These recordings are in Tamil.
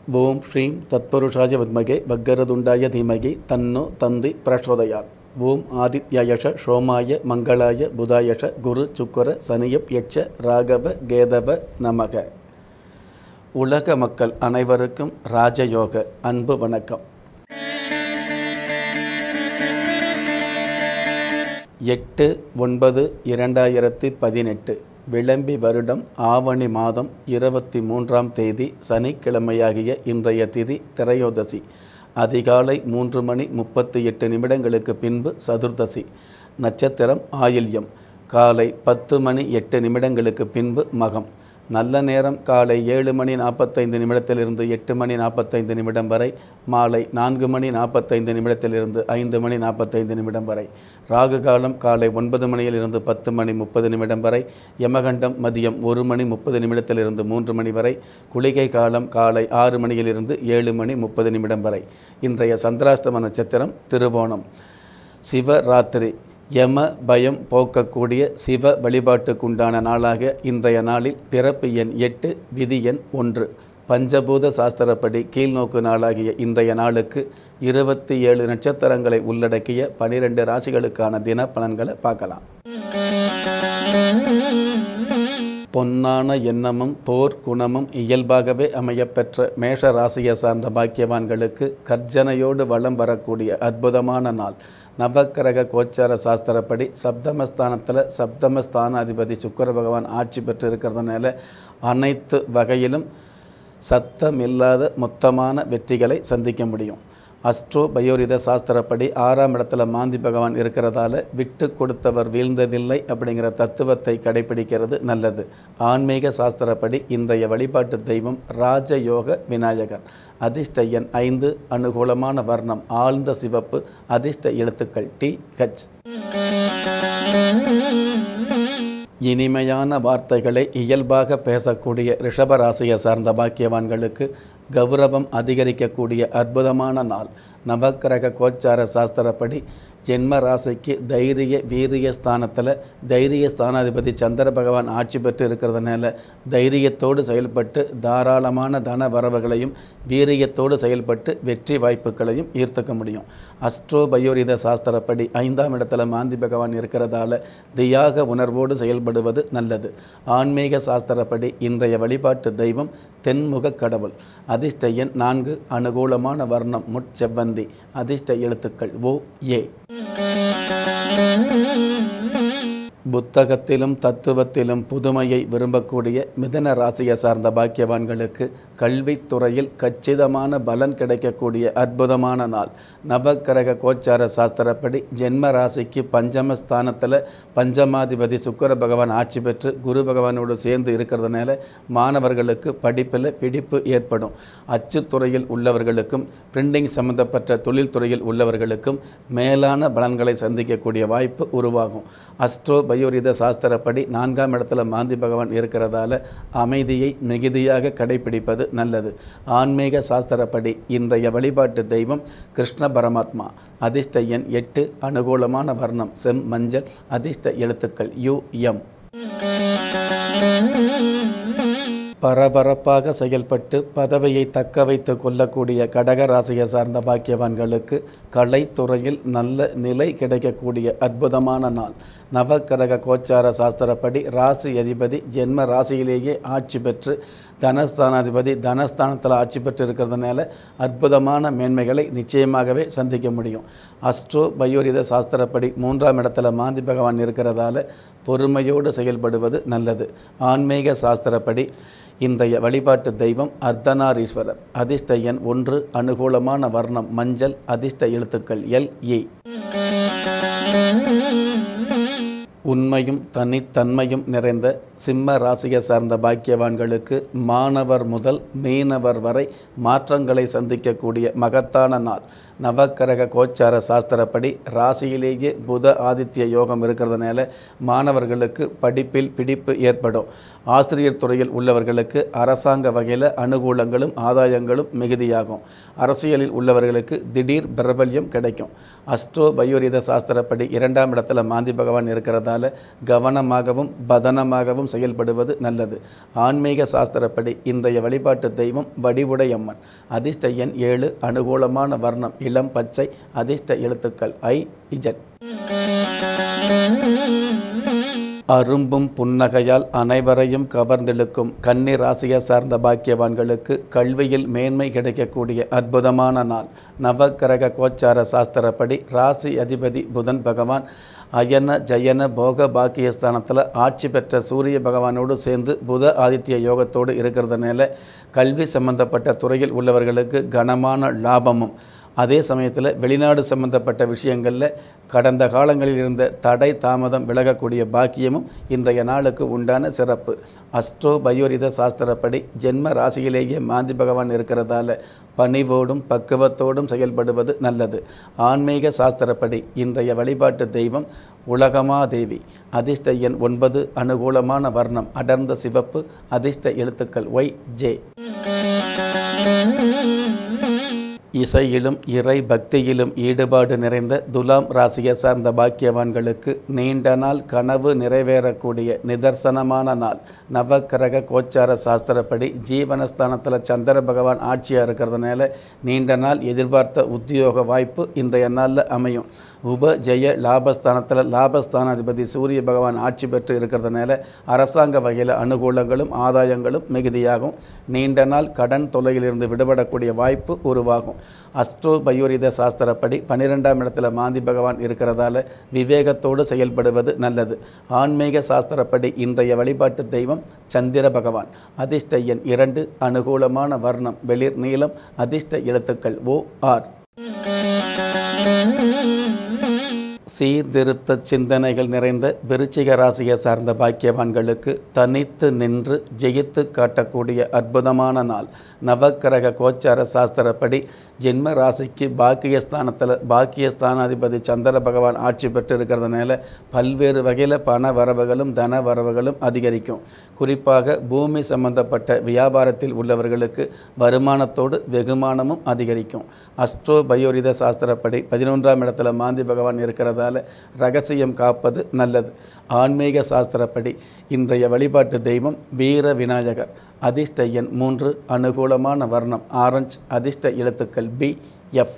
ஓம் ஸ்ரீம் தத்புருஷாய வித்மகே பக்கரதுண்டாய தீமகி தன்னோ தந்தி பிரச்சோதயாத் ஓம் ஆதித்யயஷ சோமாய மங்களாய புதாயஷ குரு சுக்கர சனியப் யட்ச ராகவ கேதவ நமக உலக மக்கள் அனைவருக்கும் ராஜயோக அன்பு வணக்கம் எட்டு ஒன்பது இரண்டாயிரத்தி பதினெட்டு விளம்பி வருடம் ஆவணி மாதம் இருபத்தி மூன்றாம் தேதி சனிக்கிழமையாகிய இன்றைய திதி திரையோதசி அதிகாலை மூன்று மணி முப்பத்தி எட்டு நிமிடங்களுக்கு பின்பு சதுர்தசி நட்சத்திரம் ஆயில்யம் காலை பத்து மணி எட்டு நிமிடங்களுக்கு பின்பு மகம் நல்ல நேரம் காலை ஏழு மணி நாற்பத்தைந்து நிமிடத்திலிருந்து எட்டு மணி நாற்பத்தைந்து நிமிடம் வரை மாலை நான்கு மணி நாற்பத்தைந்து நிமிடத்திலிருந்து ஐந்து மணி நாற்பத்தைந்து நிமிடம் வரை ராகு காலம் காலை ஒன்பது மணியிலிருந்து பத்து மணி முப்பது நிமிடம் வரை யமகண்டம் மதியம் ஒரு மணி முப்பது நிமிடத்திலிருந்து மூன்று மணி வரை குளிகை காலம் காலை ஆறு மணியிலிருந்து ஏழு மணி முப்பது நிமிடம் வரை இன்றைய சந்திராஷ்டம நட்சத்திரம் திருவோணம் சிவராத்திரி யம பயம் போக்கக்கூடிய சிவ வழிபாட்டுக்குண்டான நாளாக இன்றைய நாளில் பிறப்பு எண் எட்டு விதி எண் ஒன்று பஞ்சபூத சாஸ்திரப்படி கீழ்நோக்கு நாளாகிய இன்றைய நாளுக்கு இருபத்தி ஏழு நட்சத்திரங்களை உள்ளடக்கிய பனிரெண்டு ராசிகளுக்கான தின பலன்களை பார்க்கலாம் பொன்னான எண்ணமும் போர் குணமும் இயல்பாகவே அமையப்பெற்ற மேஷ ராசியை சார்ந்த பாக்கியவான்களுக்கு கர்ஜனையோடு வளம் வரக்கூடிய அற்புதமான நாள் நவக்கிரக கோச்சார சாஸ்திரப்படி சப்தமஸ்தானத்தில் சப்தமஸ்தானாதிபதி சுக்கர பகவான் ஆட்சி பெற்று இருக்கிறதுனால அனைத்து வகையிலும் சத்தமில்லாத மொத்தமான வெற்றிகளை சந்திக்க முடியும் அஸ்ட்ரோ பயோரித சாஸ்திரப்படி ஆறாம் இடத்துல மாந்தி பகவான் இருக்கிறதால விட்டு கொடுத்தவர் வீழ்ந்ததில்லை அப்படிங்கிற தத்துவத்தை கடைபிடிக்கிறது நல்லது ஆன்மீக சாஸ்திரப்படி இன்றைய வழிபாட்டு தெய்வம் ராஜயோக விநாயகர் அதிர்ஷ்ட எண் ஐந்து அனுகூலமான வர்ணம் ஆழ்ந்த சிவப்பு அதிர்ஷ்ட எழுத்துக்கள் டி ஹச் இனிமையான வார்த்தைகளை இயல்பாக பேசக்கூடிய ரிஷபராசியை சார்ந்த பாக்கியவான்களுக்கு கௌரவம் அதிகரிக்கக்கூடிய அற்புதமான நாள் நவக்கிரக கோச்சார சாஸ்திரப்படி ஜென்ம ராசிக்கு தைரிய வீரிய ஸ்தானத்தில் தைரிய ஸ்தானாதிபதி சந்திர பகவான் ஆட்சி பெற்று இருக்கிறதுனால தைரியத்தோடு செயல்பட்டு தாராளமான தன வரவுகளையும் வீரியத்தோடு செயல்பட்டு வெற்றி வாய்ப்புகளையும் ஈர்த்துக்க முடியும் அஸ்ட்ரோ பயோரித சாஸ்திரப்படி ஐந்தாம் இடத்துல மாந்தி பகவான் இருக்கிறதால தியாக உணர்வோடு செயல்படுவது நல்லது ஆன்மீக சாஸ்திரப்படி இன்றைய வழிபாட்டு தெய்வம் தென்முக கடவுள் அதிர்ஷ்ட எண் நான்கு அனுகூலமான வர்ணம் முட்செவ்வந்தி அதிர்ஷ்ட எழுத்துக்கள் ஓ ஏ புத்தகத்திலும் தத்துவத்திலும் புதுமையை விரும்பக்கூடிய மிதன ராசியை சார்ந்த பாக்கியவான்களுக்கு கல்வித்துறையில் கச்சிதமான பலன் கிடைக்கக்கூடிய அற்புதமான நாள் நவக்கிரக கோச்சார சாஸ்திரப்படி ஜென்ம ராசிக்கு பஞ்சமஸ்தானத்தில் பஞ்சமாதிபதி சுக்கர பகவான் ஆட்சி பெற்று குரு பகவானோடு சேர்ந்து இருக்கிறதுனால மாணவர்களுக்கு படிப்பில் பிடிப்பு ஏற்படும் அச்சுத்துறையில் உள்ளவர்களுக்கும் பிரிண்டிங் சம்பந்தப்பட்ட தொழில்துறையில் உள்ளவர்களுக்கும் மேலான பலன்களை சந்திக்கக்கூடிய வாய்ப்பு உருவாகும் அஸ்ட்ரோ பயோரித சாஸ்திரப்படி நான்காம் இடத்துல மாந்தி பகவான் இருக்கிறதால அமைதியை மிகுதியாக கடைபிடிப்பது நல்லது ஆன்மீக சாஸ்திரப்படி இன்றைய வழிபாட்டு தெய்வம் கிருஷ்ண பரமாத்மா அதிர்ஷ்ட எண் எட்டு அனுகூலமான வர்ணம் செம் மஞ்சள் அதிர்ஷ்ட எழுத்துக்கள் யு எம் பரபரப்பாக செயல்பட்டு பதவியை தக்க வைத்து கொள்ளக்கூடிய கடக ராசியை சார்ந்த பாக்கியவான்களுக்கு கலைத்துறையில் நல்ல நிலை கிடைக்கக்கூடிய அற்புதமான நாள் நவக்கிரக கோச்சார சாஸ்திரப்படி ராசி அதிபதி ஜென்ம ராசியிலேயே ஆட்சி பெற்று தனஸ்தானாதிபதி தனஸ்தானத்தில் ஆட்சி பெற்று இருக்கிறதுனால அற்புதமான மேன்மைகளை நிச்சயமாகவே சந்திக்க முடியும் அஸ்ட்ரோ பயோரித சாஸ்திரப்படி மூன்றாம் இடத்துல மாந்தி பகவான் இருக்கிறதால பொறுமையோடு செயல்படுவது நல்லது ஆன்மீக சாஸ்திரப்படி இன்றைய வழிபாட்டு தெய்வம் அர்த்தநாரீஸ்வரர் அதிர்ஷ்ட எண் ஒன்று அனுகூலமான வர்ணம் மஞ்சள் அதிர்ஷ்ட எழுத்துக்கள் எல் ஏ உண்மையும் தனித்தன்மையும் நிறைந்த சிம்ம ராசியை சார்ந்த பாக்கியவான்களுக்கு மாணவர் முதல் மீனவர் வரை மாற்றங்களை சந்திக்கக்கூடிய மகத்தான நாள் நவக்கிரக கோச்சார சாஸ்திரப்படி ராசியிலேயே புத ஆதித்ய யோகம் இருக்கிறதுனால மாணவர்களுக்கு படிப்பில் பிடிப்பு ஏற்படும் ஆசிரியர் துறையில் உள்ளவர்களுக்கு அரசாங்க வகையில் அனுகூலங்களும் ஆதாயங்களும் மிகுதியாகும் அரசியலில் உள்ளவர்களுக்கு திடீர் பிரபல்யம் கிடைக்கும் அஸ்ட்ரோ பயோரித சாஸ்திரப்படி இரண்டாம் இடத்துல மாந்தி பகவான் இருக்கிறதால கவனமாகவும் பதனமாகவும் கவனத்தோடும் செயல்படுவது நல்லது ஆன்மீக சாஸ்திரப்படி இன்றைய வழிபாட்டு தெய்வம் வடிவுடையம்மன் அதிர்ஷ்ட எண் ஏழு அனுகூலமான வர்ணம் இளம் பச்சை அதிர்ஷ்ட எழுத்துக்கள் ஐ இஜட் அரும்பும் புன்னகையால் அனைவரையும் கவர்ந்தெழுக்கும் கன்னி ராசியை சார்ந்த பாக்கியவான்களுக்கு கல்வியில் மேன்மை கிடைக்கக்கூடிய அற்புதமான நாள் நவக்கிரக கோச்சார சாஸ்திரப்படி ராசி அதிபதி புதன் பகவான் அயன ஜயன போக பாக்கியஸ்தானத்தில் ஆட்சி பெற்ற சூரிய பகவானோடு சேர்ந்து புத ஆதித்ய யோகத்தோடு இருக்கிறதுனால கல்வி சம்பந்தப்பட்ட துறையில் உள்ளவர்களுக்கு கனமான லாபமும் அதே சமயத்தில் வெளிநாடு சம்பந்தப்பட்ட விஷயங்களில் கடந்த காலங்களில் இருந்த தடை தாமதம் விலகக்கூடிய பாக்கியமும் இன்றைய நாளுக்கு உண்டான சிறப்பு அஸ்ட்ரோ பயோரித சாஸ்திரப்படி ஜென்ம ராசியிலேயே மாந்தி பகவான் இருக்கிறதால பணிவோடும் பக்குவத்தோடும் செயல்படுவது நல்லது ஆன்மீக சாஸ்திரப்படி இன்றைய வழிபாட்டு தெய்வம் உலகமாதேவி அதிர்ஷ்ட எண் ஒன்பது அனுகூலமான வர்ணம் அடர்ந்த சிவப்பு அதிர்ஷ்ட எழுத்துக்கள் ஒய் ஜே இசையிலும் இறை பக்தியிலும் ஈடுபாடு நிறைந்த துலாம் ராசியை சார்ந்த பாக்கியவான்களுக்கு நீண்ட நாள் கனவு நிறைவேறக்கூடிய நிதர்சனமான நாள் நவக்கிரக கோச்சார சாஸ்திரப்படி ஜீவனஸ்தானத்தில் சந்திர பகவான் ஆட்சியாக இருக்கிறதுனால நீண்ட நாள் எதிர்பார்த்த உத்தியோக வாய்ப்பு இன்றைய நாளில் அமையும் உப ஜெய லாபஸ்தானத்தில் லாபஸ்தானாதிபதி சூரிய பகவான் ஆட்சி பெற்று இருக்கிறதுனால அரசாங்க வகையில் அனுகூலங்களும் ஆதாயங்களும் மிகுதியாகும் நீண்ட நாள் கடன் தொல்லையிலிருந்து விடுபடக்கூடிய வாய்ப்பு உருவாகும் அஸ்ட்ரோ பயோரித சாஸ்திரப்படி பன்னிரெண்டாம் இடத்துல மாந்தி பகவான் இருக்கிறதால விவேகத்தோடு செயல்படுவது நல்லது ஆன்மீக சாஸ்திரப்படி இன்றைய வழிபாட்டு தெய்வம் சந்திர பகவான் அதிர்ஷ்ட எண் இரண்டு அனுகூலமான வர்ணம் வெளிர் நீளம் அதிர்ஷ்ட எழுத்துக்கள் ஓ ஆர் சீர்திருத்த சிந்தனைகள் நிறைந்த விருச்சிக ராசியை சார்ந்த பாக்கியவான்களுக்கு தனித்து நின்று ஜெயித்து காட்டக்கூடிய அற்புதமான நாள் நவக்கிரக கோச்சார சாஸ்திரப்படி ஜென்ம ராசிக்கு பாக்கியஸ்தானத்தில் பாக்கியஸ்தானாதிபதி சந்திர பகவான் ஆட்சி பெற்று இருக்கிறதுனால பல்வேறு வகையில் பண வரவுகளும் தன வரவுகளும் அதிகரிக்கும் குறிப்பாக பூமி சம்பந்தப்பட்ட வியாபாரத்தில் உள்ளவர்களுக்கு வருமானத்தோடு வெகுமானமும் அதிகரிக்கும் அஸ்ட்ரோ பயோரித சாஸ்திரப்படி பதினொன்றாம் இடத்துல மாந்தி பகவான் இருக்கிறதால ரகசியம் காப்பது நல்லது ஆன்மீக சாஸ்திரப்படி இன்றைய வழிபாட்டு தெய்வம் வீர விநாயகர் அதிர்ஷ்ட எண் மூன்று அனுகூலமான வர்ணம் ஆரஞ்சு அதிர்ஷ்ட எழுத்துக்கள் பி எஃப்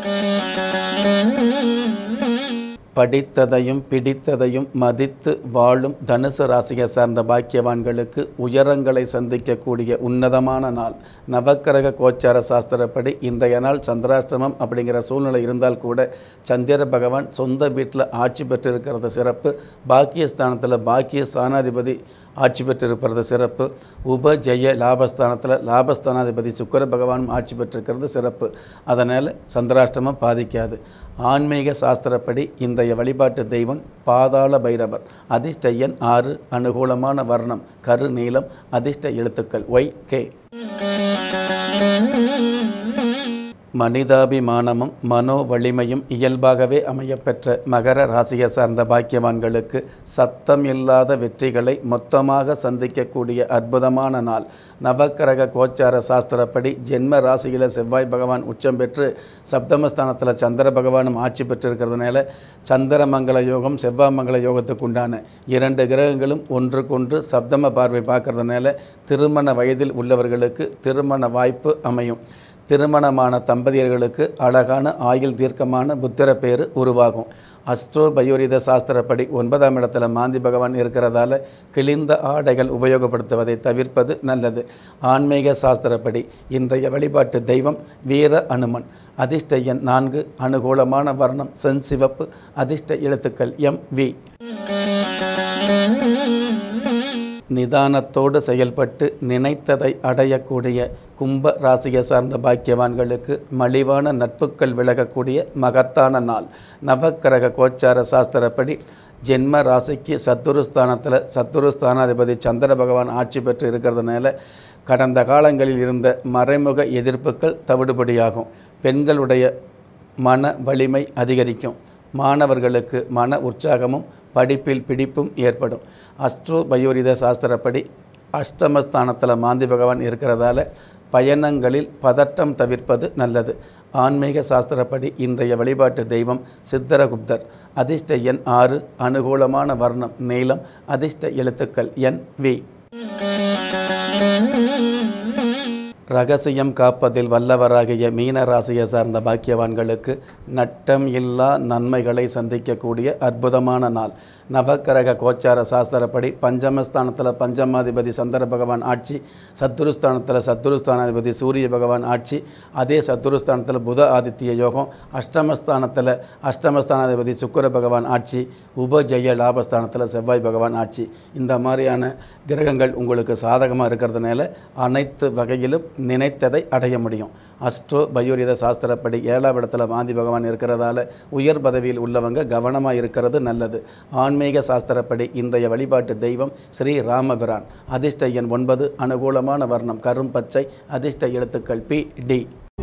படித்ததையும் பிடித்ததையும் மதித்து வாழும் தனுசு ராசியை சார்ந்த பாக்கியவான்களுக்கு உயரங்களை சந்திக்கக்கூடிய உன்னதமான நாள் நவக்கிரக கோச்சார சாஸ்திரப்படி இன்றைய நாள் சந்திராஷ்டிரமம் அப்படிங்கிற சூழ்நிலை இருந்தால் கூட சந்திர பகவான் சொந்த வீட்டில் ஆட்சி பெற்றிருக்கிறது சிறப்பு பாக்கியஸ்தானத்தில் பாக்கிய ஸ்தானாதிபதி ஆட்சி பெற்றிருப்பது சிறப்பு உப ஜெய லாபஸ்தானத்தில் லாபஸ்தானாதிபதி சுக்கர பகவானும் ஆட்சி பெற்றிருக்கிறது சிறப்பு அதனால் சந்திராஷ்டிரமம் பாதிக்காது ஆன்மீக சாஸ்திரப்படி இன்றைய வழிபாட்டு தெய்வம் பாதாள பைரவர் அதிர்ஷ்ட எண் ஆறு அனுகூலமான வர்ணம் கரு நீளம் அதிர்ஷ்ட எழுத்துக்கள் ஒய் கே மனிதாபிமானமும் மனோ வலிமையும் இயல்பாகவே அமையப்பெற்ற மகர ராசியை சார்ந்த பாக்கியவான்களுக்கு சத்தம் இல்லாத வெற்றிகளை மொத்தமாக சந்திக்கக்கூடிய அற்புதமான நாள் நவக்கிரக கோச்சார சாஸ்திரப்படி ஜென்ம ராசியில் செவ்வாய் பகவான் உச்சம் பெற்று சப்தமஸ்தானத்தில் சந்திர பகவானும் ஆட்சி பெற்றிருக்கிறதுனால சந்திரமங்கல யோகம் செவ்வாய் மங்கல யோகத்துக்கு உண்டான இரண்டு கிரகங்களும் ஒன்றுக்கொன்று சப்தம பார்வை பார்க்கறதுனால திருமண வயதில் உள்ளவர்களுக்கு திருமண வாய்ப்பு அமையும் திருமணமான தம்பதியர்களுக்கு அழகான ஆயுள் தீர்க்கமான புத்திர பேரு உருவாகும் அஸ்ட்ரோ பயோரித சாஸ்திரப்படி ஒன்பதாம் இடத்துல மாந்தி பகவான் இருக்கிறதால கிழிந்த ஆடைகள் உபயோகப்படுத்துவதை தவிர்ப்பது நல்லது ஆன்மீக சாஸ்திரப்படி இன்றைய வழிபாட்டு தெய்வம் வீர அனுமன் அதிர்ஷ்ட எண் நான்கு அனுகூலமான வர்ணம் செஞ்சிவப்பு அதிர்ஷ்ட எழுத்துக்கள் எம் வி நிதானத்தோடு செயல்பட்டு நினைத்ததை அடையக்கூடிய கும்ப ராசியை சார்ந்த பாக்கியவான்களுக்கு மலிவான நட்புகள் விலகக்கூடிய மகத்தான நாள் நவக்கிரக கோச்சார சாஸ்திரப்படி ஜென்ம ராசிக்கு சத்துருஸ்தானத்தில் சத்துருஸ்தானாதிபதி சந்திர பகவான் ஆட்சி பெற்று இருக்கிறதுனால கடந்த காலங்களில் இருந்த மறைமுக எதிர்ப்புகள் தவிடுபடியாகும் பெண்களுடைய மன வலிமை அதிகரிக்கும் மாணவர்களுக்கு மன உற்சாகமும் படிப்பில் பிடிப்பும் ஏற்படும் அஸ்ட்ரோ பயோரித சாஸ்திரப்படி அஷ்டமஸ்தானத்தில் மாந்தி பகவான் இருக்கிறதால பயணங்களில் பதட்டம் தவிர்ப்பது நல்லது ஆன்மீக சாஸ்திரப்படி இன்றைய வழிபாட்டு தெய்வம் சித்தரகுப்தர் அதிர்ஷ்ட எண் ஆறு அனுகூலமான வர்ணம் நீளம் அதிர்ஷ்ட எழுத்துக்கள் என் வி ரகசியம் காப்பதில் வல்லவராகிய மீன ராசியை சார்ந்த பாக்கியவான்களுக்கு நட்டம் இல்லா நன்மைகளை சந்திக்கக்கூடிய அற்புதமான நாள் நவக்கிரக கோச்சார சாஸ்திரப்படி பஞ்சமஸ்தானத்தில் பஞ்சமாதிபதி சந்திர பகவான் ஆட்சி சத்துருஸ்தானத்தில் சத்துருஸ்தானாதிபதி சூரிய பகவான் ஆட்சி அதே சத்துருஸ்தானத்தில் புத ஆதித்ய யோகம் அஷ்டமஸ்தானத்தில் அஷ்டமஸ்தானாதிபதி சுக்கிர பகவான் ஆட்சி உபஜெய லாபஸ்தானத்தில் செவ்வாய் பகவான் ஆட்சி இந்த மாதிரியான கிரகங்கள் உங்களுக்கு சாதகமாக இருக்கிறதுனால அனைத்து வகையிலும் நினைத்ததை அடைய முடியும் அஸ்ட்ரோ பயோரித சாஸ்திரப்படி ஏழாம் இடத்துல மாந்தி பகவான் இருக்கிறதால உயர் பதவியில் உள்ளவங்க கவனமாக இருக்கிறது நல்லது ஆன்மீக சாஸ்திரப்படி இன்றைய வழிபாட்டு தெய்வம் ஸ்ரீ ராமபிரான் அதிர்ஷ்ட எண் ஒன்பது அனுகூலமான வர்ணம் கரும் பச்சை அதிர்ஷ்ட எழுத்துக்கள் பி டி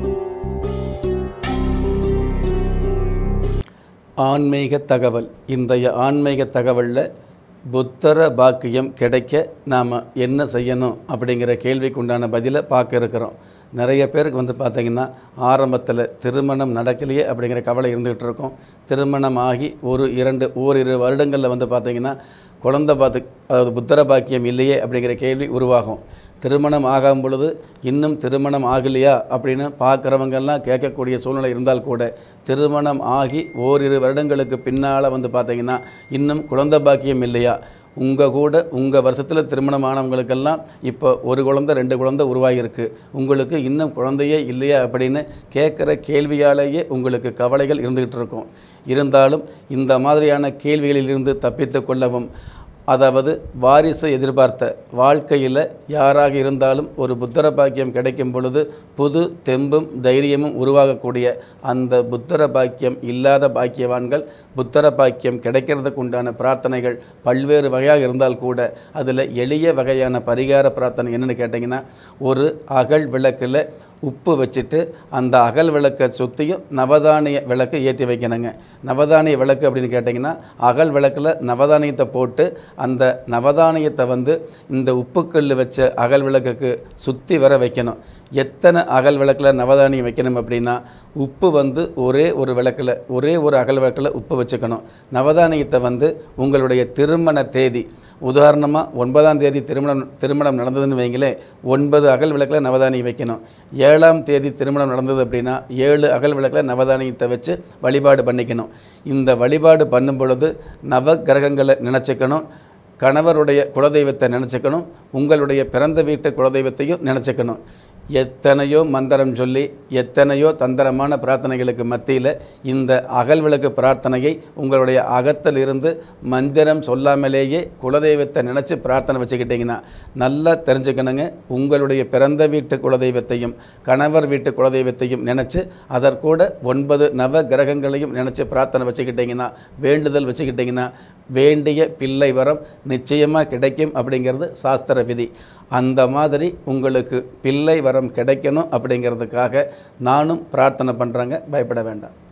ஆன்மீக தகவல் இன்றைய ஆன்மீக தகவலில் புத்தர பாக்கியம் கிடைக்க நாம் என்ன செய்யணும் அப்படிங்கிற கேள்விக்கு உண்டான பதிலை பார்க்க இருக்கிறோம் நிறைய பேருக்கு வந்து பார்த்திங்கன்னா ஆரம்பத்தில் திருமணம் நடக்கலையே அப்படிங்கிற கவலை இருந்துகிட்டு இருக்கும் திருமணம் ஆகி ஒரு இரண்டு ஓரிரு வருடங்களில் வந்து பார்த்திங்கன்னா குழந்தை பார்த்து அதாவது புத்தர பாக்கியம் இல்லையே அப்படிங்கிற கேள்வி உருவாகும் திருமணம் ஆகும் பொழுது இன்னும் திருமணம் ஆகலையா அப்படின்னு பார்க்குறவங்கெல்லாம் கேட்கக்கூடிய சூழ்நிலை இருந்தால் கூட திருமணம் ஆகி ஓரிரு வருடங்களுக்கு பின்னால் வந்து பார்த்தீங்கன்னா இன்னும் குழந்தை பாக்கியம் இல்லையா உங்கள் கூட உங்கள் வருஷத்தில் திருமணம் ஆனவங்களுக்கெல்லாம் இப்போ ஒரு குழந்தை ரெண்டு குழந்தை உருவாகியிருக்கு உங்களுக்கு இன்னும் குழந்தையே இல்லையா அப்படின்னு கேட்குற கேள்வியாலேயே உங்களுக்கு கவலைகள் இருந்துக்கிட்டு இருக்கும் இருந்தாலும் இந்த மாதிரியான கேள்விகளிலிருந்து தப்பித்து கொள்ளவும் அதாவது வாரிசை எதிர்பார்த்த வாழ்க்கையில் யாராக இருந்தாலும் ஒரு புத்தர பாக்கியம் கிடைக்கும் பொழுது புது தெம்பும் தைரியமும் உருவாகக்கூடிய அந்த புத்தர பாக்கியம் இல்லாத பாக்கியவான்கள் புத்தர பாக்கியம் கிடைக்கிறதுக்கு உண்டான பிரார்த்தனைகள் பல்வேறு வகையாக இருந்தால் கூட அதில் எளிய வகையான பரிகார பிரார்த்தனை என்னென்னு கேட்டிங்கன்னா ஒரு அகல் விளக்கில் உப்பு வச்சுட்டு அந்த அகல் விளக்கை சுற்றியும் நவதானிய விளக்கு ஏற்றி வைக்கணுங்க நவதானிய விளக்கு அப்படின்னு கேட்டிங்கன்னா அகல் விளக்கில் நவதானியத்தை போட்டு அந்த நவதானியத்தை வந்து இந்த உப்புக்கல் வச்ச அகல் விளக்குக்கு சுற்றி வர வைக்கணும் எத்தனை அகல் விளக்கில் நவதானியம் வைக்கணும் அப்படின்னா உப்பு வந்து ஒரே ஒரு விளக்கில் ஒரே ஒரு அகல் விளக்கில் உப்பு வச்சுக்கணும் நவதானியத்தை வந்து உங்களுடைய திருமண தேதி உதாரணமாக ஒன்பதாம் தேதி திருமணம் திருமணம் நடந்ததுன்னு வைங்களேன் ஒன்பது அகல் விளக்கில் நவதானியம் வைக்கணும் ஏழாம் தேதி திருமணம் நடந்தது அப்படின்னா ஏழு அகல் விளக்கில் நவதானியத்தை வச்சு வழிபாடு பண்ணிக்கணும் இந்த வழிபாடு பண்ணும் பொழுது நவ கிரகங்களை நினச்சிக்கணும் கணவருடைய குலதெய்வத்தை நினச்சிக்கணும் உங்களுடைய பிறந்த வீட்டு குலதெய்வத்தையும் நினச்சிக்கணும் எத்தனையோ மந்திரம் சொல்லி எத்தனையோ தந்திரமான பிரார்த்தனைகளுக்கு மத்தியில் இந்த அகல் விளக்கு பிரார்த்தனையை உங்களுடைய அகத்தில் இருந்து மந்திரம் சொல்லாமலேயே குலதெய்வத்தை நினச்சி பிரார்த்தனை வச்சுக்கிட்டிங்கன்னா நல்லா தெரிஞ்சுக்கணுங்க உங்களுடைய பிறந்த வீட்டு குலதெய்வத்தையும் கணவர் வீட்டு குலதெய்வத்தையும் நினச்சி அதற்கூட ஒன்பது நவ கிரகங்களையும் நினச்சி பிரார்த்தனை வச்சுக்கிட்டிங்கன்னா வேண்டுதல் வச்சுக்கிட்டிங்கன்னா வேண்டிய பிள்ளை வரம் நிச்சயமாக கிடைக்கும் அப்படிங்கிறது சாஸ்திர விதி அந்த மாதிரி உங்களுக்கு பிள்ளை வரம் கிடைக்கணும் அப்படிங்கிறதுக்காக நானும் பிரார்த்தனை பண்ணுறேங்க பயப்பட வேண்டாம்